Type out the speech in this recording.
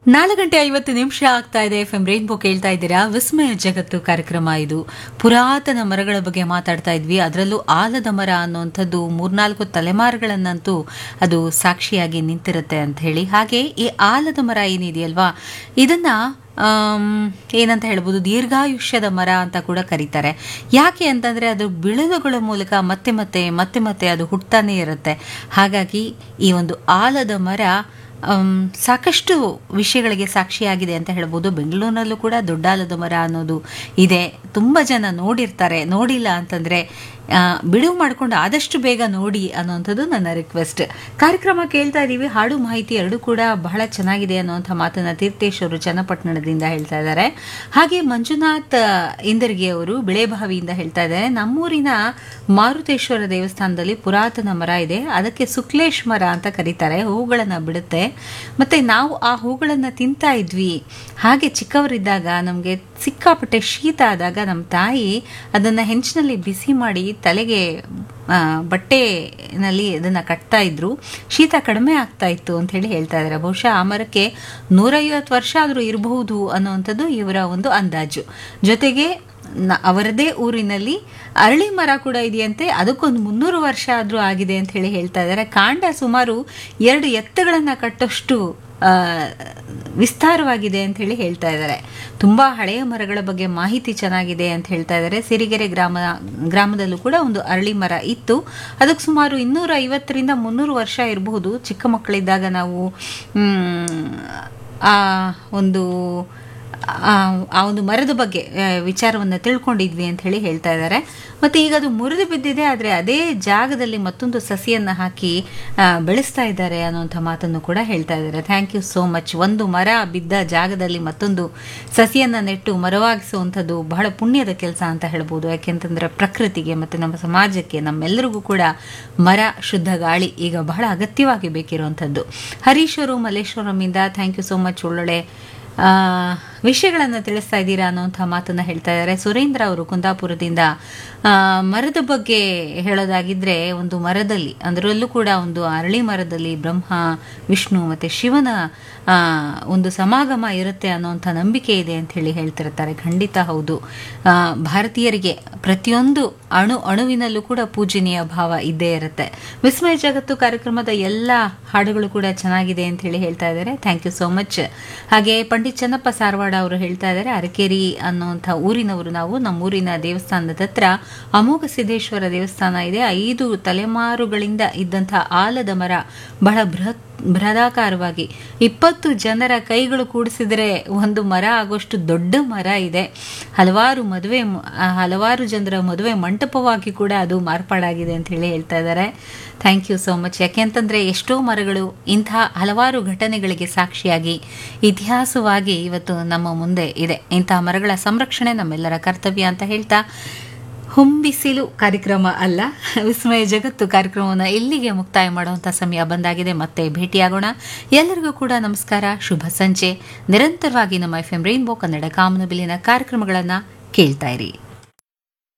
ನಾಲ್ಕು ಗಂಟೆ ಐವತ್ತು ನಿಮಿಷ ಆಗ್ತಾ ಇದೆ ಎಫ್ ಎಂ ರೈನ್ಬೋ ಕೇಳ್ತಾ ಇದ್ದೀರಾ ವಿಸ್ಮಯ ಜಗತ್ತು ಕಾರ್ಯಕ್ರಮ ಇದು ಪುರಾತನ ಮರಗಳ ಬಗ್ಗೆ ಮಾತಾಡ್ತಾ ಇದ್ವಿ ಅದರಲ್ಲೂ ಆಲದ ಮರ ಅನ್ನುವಂಥದ್ದು ಮೂರ್ನಾಲ್ಕು ತಲೆಮಾರುಗಳನ್ನಂತೂ ಅದು ಸಾಕ್ಷಿಯಾಗಿ ನಿಂತಿರುತ್ತೆ ಅಂತ ಹೇಳಿ ಹಾಗೆ ಈ ಆಲದ ಮರ ಏನಿದೆಯಲ್ವಾ ಇದನ್ನ ಆಮ್, ಏನಂತ ಹೇಳ್ಬೋದು ದೀರ್ಘಾಯುಷ್ಯದ ಮರ ಅಂತ ಕೂಡ ಕರೀತಾರೆ ಯಾಕೆ ಅಂತಂದ್ರೆ ಅದು ಬಿಳುವುಗಳ ಮೂಲಕ ಮತ್ತೆ ಮತ್ತೆ ಮತ್ತೆ ಮತ್ತೆ ಅದು ಹುಟ್ತಾನೆ ಇರುತ್ತೆ ಹಾಗಾಗಿ ಈ ಒಂದು ಆಲದ ಮರ ಆಮ್, ಸಾಕಷ್ಟು ವಿಷಯಗಳಿಗೆ ಸಾಕ್ಷಿಯಾಗಿದೆ ಅಂತ ಹೇಳ್ಬೋದು ಬೆಂಗಳೂರಿನಲ್ಲೂ ಕೂಡ ದೊಡ್ಡ ಆಲದ ಮರ ಅನ್ನೋದು ಇದೆ ತುಂಬ ಜನ ನೋಡಿರ್ತಾರೆ ನೋಡಿಲ್ಲ ಅಂತಂದ್ರೆ ಆ, ಬಿಡುವು ಮಾಡ್ಕೊಂಡು ಆದಷ್ಟು ಬೇಗ ನೋಡಿ ಅನ್ನೋಂಥದ್ದು ನನ್ನ ರಿಕ್ವೆಸ್ಟ್ ಕಾರ್ಯಕ್ರಮ ಕೇಳ್ತಾ ಇದ್ದೀವಿ ಹಾಡು ಮಾಹಿತಿ ಎರಡೂ ಕೂಡ ಬಹಳ ಚೆನ್ನಾಗಿದೆ ಅನ್ನುವಂಥ ಮಾತನ್ನ ತೀರ್ಥೇಶ್ ಅವರು ಚನ್ನಪಟ್ಟಣದಿಂದ ಹೇಳ್ತಾ ಇದ್ದಾರೆ ಹಾಗೆ ಮಂಜುನಾಥ್ ಇಂದರ್ಗಿ ಅವರು ಬಿಳೆಬಾವಿಯಿಂದ ಹೇಳ್ತಾ ಇದ್ದಾರೆ ನಮ್ಮೂರಿನ ಮಾರುತೇಶ್ವರ ದೇವಸ್ಥಾನದಲ್ಲಿ ಪುರಾತನ ಮರ ಇದೆ ಅದಕ್ಕೆ ಸುಕ್ಲೇಶ್ ಮರ ಅಂತ ಕರೀತಾರೆ ಹೂಗಳನ್ನ ಬಿಡುತ್ತೆ ಮತ್ತೆ ನಾವು ಆ ಹೂಗಳನ್ನ ತಿಂತಾ ಇದ್ವಿ ಹಾಗೆ ಚಿಕ್ಕವರಿದ್ದಾಗ ನಮಗೆ ಸಿಕ್ಕಾಪಟ್ಟೆ ಶೀತ ಆದಾಗ ನಮ್ಮ ತಾಯಿ ಅದನ್ನ ಹೆಂಚಿನಲ್ಲಿ ಬಿಸಿ ಮಾಡಿ ತಲೆಗೆ ಆ, ಬಟ್ಟೆನಲ್ಲಿ ಅದನ್ನ ಕಟ್ತಾ ಇದ್ರು ಶೀತ ಕಡಿಮೆ ಆಗ್ತಾ ಇತ್ತು ಅಂತ ಹೇಳಿ ಹೇಳ್ತಾ ಇದ್ದಾರೆ ಬಹುಶಃ ಆ ಮರಕ್ಕೆ ನೂರೈವತ್ತು ವರ್ಷ ಆದರೂ ಇರಬಹುದು ಅನ್ನುವಂಥದ್ದು ಇವರ ಒಂದು ಅಂದಾಜು ಜೊತೆಗೆ ನ- ಅವರದೇ ಊರಿನಲ್ಲಿ ಅರಳಿ ಮರ ಕೂಡ ಇದೆಯಂತೆ ಅದಕ್ಕೊಂದು ಮುನ್ನೂರು ವರ್ಷ ಆದರೂ ಆಗಿದೆ ಅಂತ ಹೇಳಿ ಹೇಳ್ತಾ ಇದ್ದಾರೆ ಕಾಂಡ ಸುಮಾರು ಎರಡು ಎತ್ತುಗಳನ್ನ ಕಟ್ಟೋಷ್ಟು ಆ, ವಿಸ್ತಾರವಾಗಿದೆ ಅಂತ ಹೇಳಿ ಹೇಳ್ತಾ ಇದ್ದಾರೆ ತುಂಬಾ ಹಳೆಯ ಮರಗಳ ಬಗ್ಗೆ ಮಾಹಿತಿ ಚೆನ್ನಾಗಿದೆ ಅಂತ ಹೇಳ್ತಾ ಇದ್ದಾರೆ ಸಿರಿಗೆರೆ ಗ್ರಾಮ ಗ್ರಾಮದಲ್ಲೂ ಕೂಡ ಒಂದು ಅರಳಿ ಮರ ಇತ್ತು ಅದಕ್ಕೆ ಸುಮಾರು ಇನ್ನೂರ ಐವತ್ತರಿಂದ ಮುನ್ನೂರು ವರ್ಷ ಇರಬಹುದು ಚಿಕ್ಕ ಮಕ್ಕಳಿದ್ದಾಗ ನಾವು ಮ್, ಆ ಒಂದು ಆ ಆ ಒಂದು ಮರದ ಬಗ್ಗೆ ಆ, ವಿಚಾರವನ್ನ ತಿಳ್ಕೊಂಡಿದ್ವಿ ಅಂತ ಹೇಳಿ ಹೇಳ್ತಾ ಇದ್ದಾರೆ ಮತ್ತೆ ಈಗ ಅದು ಮುರಿದು ಬಿದ್ದಿದೆ ಆದರೆ ಅದೇ ಜಾಗದಲ್ಲಿ ಮತ್ತೊಂದು ಸಸಿಯನ್ನ ಹಾಕಿ ಆ, ಬೆಳೆಸ್ತಾ ಇದ್ದಾರೆ ಅನ್ನುವಂಥ ಮಾತನ್ನು ಕೂಡ ಹೇಳ್ತಾ ಇದ್ದಾರೆ ಥ್ಯಾಂಕ್ ಯು ಸೋ ಮಚ್ ಒಂದು ಮರ ಬಿದ್ದ ಜಾಗದಲ್ಲಿ ಮತ್ತೊಂದು ಸಸಿಯನ್ನ ನೆಟ್ಟು ಮರವಾಗಿಸುವಂಥದ್ದು ಬಹಳ ಪುಣ್ಯದ ಕೆಲಸ ಅಂತ ಹೇಳ್ಬೋದು ಯಾಕೆಂತಂದ್ರೆ ಪ್ರಕೃತಿಗೆ ಮತ್ತೆ ನಮ್ಮ ಸಮಾಜಕ್ಕೆ ನಮ್ಮೆಲ್ಲರಿಗೂ ಕೂಡ ಮರ ಶುದ್ಧ ಗಾಳಿ ಈಗ ಬಹಳ ಅಗತ್ಯವಾಗಿ ಬೇಕಿರುವಂಥದ್ದು ಹರೀಶ್ ಅವರು ಮಲ್ಲೇಶ್ವರಮಿಂದ ಥ್ಯಾಂಕ್ ಯು ಸೋ ಮಚ್ ಒಳ್ಳೊಳ್ಳೆ ಆ, ವಿಷಯಗಳನ್ನು ತಿಳಿಸ್ತಾ ಇದ್ದೀರಾ ಅನ್ನುವಂಥ ಮಾತನ್ನ ಹೇಳ್ತಾ ಇದ್ದಾರೆ ಸುರೇಂದ್ರ ಅವರು ಕುಂದಾಪುರದಿಂದ ಆ, ಮರದ ಬಗ್ಗೆ ಹೇಳೋದಾಗಿದ್ರೆ ಒಂದು ಮರದಲ್ಲಿ ಅದರಲ್ಲೂ ಕೂಡ ಒಂದು ಅರಳಿ ಮರದಲ್ಲಿ ಬ್ರಹ್ಮ ವಿಷ್ಣು ಮತ್ತೆ ಶಿವನ ಆ, ಒಂದು ಸಮಾಗಮ ಇರುತ್ತೆ ಅನ್ನುವಂಥ ನಂಬಿಕೆ ಇದೆ ಅಂತ ಹೇಳಿ ಹೇಳ್ತಿರ್ತಾರೆ ಖಂಡಿತ ಹೌದು ಆ, ಭಾರತೀಯರಿಗೆ ಪ್ರತಿಯೊಂದು ಅಣು ಅಣುವಿನಲ್ಲೂ ಕೂಡ ಪೂಜನೀಯ ಭಾವ ಇದ್ದೇ ಇರುತ್ತೆ ವಿಸ್ಮಯ ಜಗತ್ತು ಕಾರ್ಯಕ್ರಮದ ಎಲ್ಲ ಹಾಡುಗಳು ಕೂಡ ಚೆನ್ನಾಗಿದೆ ಅಂತ ಹೇಳಿ ಹೇಳ್ತಾ ಇದ್ದಾರೆ ಥ್ಯಾಂಕ್ ಯು ಸೋ ಮಚ್ ಹಾಗೆ ಪಂಡಿತ್ ಚನ್ನಪ್ಪ ಸಾರವಾಡ ಅವರು ಹೇಳ್ತಾ ಇದ್ದಾರೆ ಅರಕೇರಿ ಅನ್ನುವಂಥ ಊರಿನವರು ನಾವು ನಮ್ಮೂರಿನ ದೇವಸ್ಥಾನದ ಹತ್ರ ಅಮೋಘ ಸಿದ್ದೇಶ್ವರ ದೇವಸ್ಥಾನ ಇದೆ ಐದು ತಲೆಮಾರುಗಳಿಂದ ಇದ್ದಂಥ ಆಲದ ಮರ ಬಹಳ ಬೃಹತ್ ಬೃಹದಾಕಾರವಾಗಿ ಇಪ್ಪತ್ತು ಜನರ ಕೈಗಳು ಕೂಡಿಸಿದರೆ ಒಂದು ಮರ ಆಗೋಷ್ಟು ದೊಡ್ಡ ಮರ ಇದೆ ಹಲವಾರು ಮದುವೆ ಮ- ಆ, ಹಲವಾರು ಜನರ ಮದುವೆ ಮಂಟಪವಾಗಿ ಕೂಡ ಅದು ಮಾರ್ಪಾಡಾಗಿದೆ ಅಂತ ಹೇಳಿ ಹೇಳ್ತಾ ಇದ್ದಾರೆ ಥ್ಯಾಂಕ್ ಯು ಸೋ ಮಚ್ ಯಾಕೆಂತಂದ್ರೆ ಎಷ್ಟೋ ಮರಗಳು ಇಂಥ ಹಲವಾರು ಘಟನೆಗಳಿಗೆ ಸಾಕ್ಷಿಯಾಗಿ ಇತಿಹಾಸವಾಗಿ ಇವತ್ತು ನಮ್ಮ ಮುಂದೆ ಇದೆ ಇಂತಹ ಮರಗಳ ಸಂರಕ್ಷಣೆ ನಮ್ಮೆಲ್ಲರ ಕರ್ತವ್ಯ ಅಂತ ಹೇಳ್ತಾ ಹೊಂಬಿಸಿಲು ಕಾರ್ಯಕ್ರಮ ಅಲ್ಲ ವಿಸ್ಮಯ ಜಗತ್ತು ಕಾರ್ಯಕ್ರಮವನ್ನು ಇಲ್ಲಿಗೆ ಮುಕ್ತಾಯ ಮಾಡುವಂಥ ಸಮಯ ಬಂದಾಗಿದೆ ಮತ್ತೆ ಭೇಟಿಯಾಗೋಣ ಎಲ್ಲರಿಗೂ ಕೂಡ ನಮಸ್ಕಾರ ಶುಭ ಸಂಜೆ ನಿರಂತರವಾಗಿ ನಮ್ಮ ಎಫ್ ಎಂ ರೈನ್ಬೋ ಕನ್ನಡ ಕಾಮನಬಿಲ್ಲಿನ ಕಾರ್ಯಕ್ರಮಗಳನ್ನು ಕೇಳ್ತಾ ಇರಿ